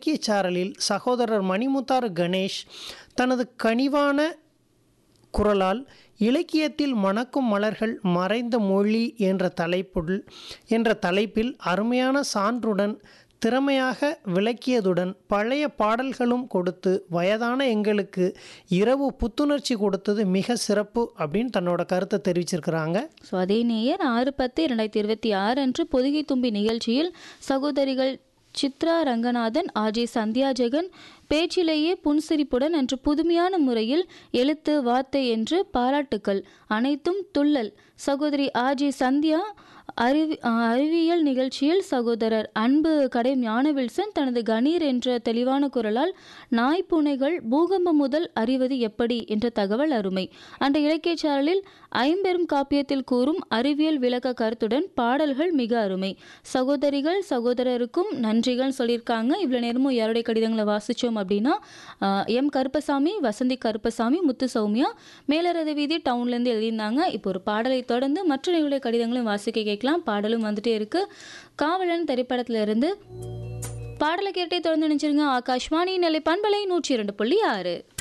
இலக்கியச் சாரலில் சகோதரர் மணிமுத்தாறு கணேஷ் தனது கனிவான குரலால் இலக்கியத்தில் மணக்கும் மலர்கள் மறைந்த மொழி என்ற தலைப்புள் என்ற தலைப்பில் அருமையான சான்றுடன் திறமையாக விளக்கியதுடன் பழைய பாடல்களும் கொடுத்து வயதான எங்களுக்கு இரவு புத்துணர்ச்சி கொடுத்தது மிக சிறப்பு அப்படின்னு தன்னோட கருத்தை தெரிவிச்சிருக்கிறாங்க ஸோ அதே நேயர் ஆறு பத்து இரண்டாயிரத்தி இருபத்தி ஆறு அன்று பொதிகை தும்பி நிகழ்ச்சியில் சகோதரிகள் சித்ரா ரங்கநாதன் ஆஜே சந்தியா ஜெகன் பேச்சிலேயே புன்சிரிப்புடன் அன்று புதுமையான முறையில் எழுத்து வார்த்தை என்று பாராட்டுக்கள் அனைத்தும் துள்ளல் சகோதரி ஆஜே சந்தியா அறிவி அறிவியல் நிகழ்ச்சியில் சகோதரர் அன்பு கடை ஞானவில்சன் தனது கணீர் என்ற தெளிவான குரலால் நாய் பூனைகள் பூகம்பம் முதல் அறிவது எப்படி என்ற தகவல் அருமை அந்த இலக்கியச் சாரலில் ஐம்பெரும் காப்பியத்தில் கூறும் அறிவியல் விளக்க கருத்துடன் பாடல்கள் மிக அருமை சகோதரிகள் சகோதரருக்கும் நன்றிகள் சொல்லியிருக்காங்க இவ்வளோ நேரமும் யாருடைய கடிதங்களை வாசித்தோம் அப்படின்னா ஆஹ், எம் கருப்பசாமி வசந்தி கருப்பசாமி முத்து சௌமியா மேலரத வீதி டவுன்லேருந்து எழுதியிருந்தாங்க இப்போ ஒரு பாடலை தொடர்ந்து மற்ற நிகழ்வுடைய கடிதங்களையும் வாசிக்க கேட்கலாம் பாடலும் வந்துட்டே இருக்கு காவலன் திரைப்படத்துல இருந்து பாடலை கேட்டே தொடர்ந்து நினைச்சிருங்க ஆகாஷ்வாணி நிலை பண்பலை நூற்றி இரண்டு புள்ளி ஆறு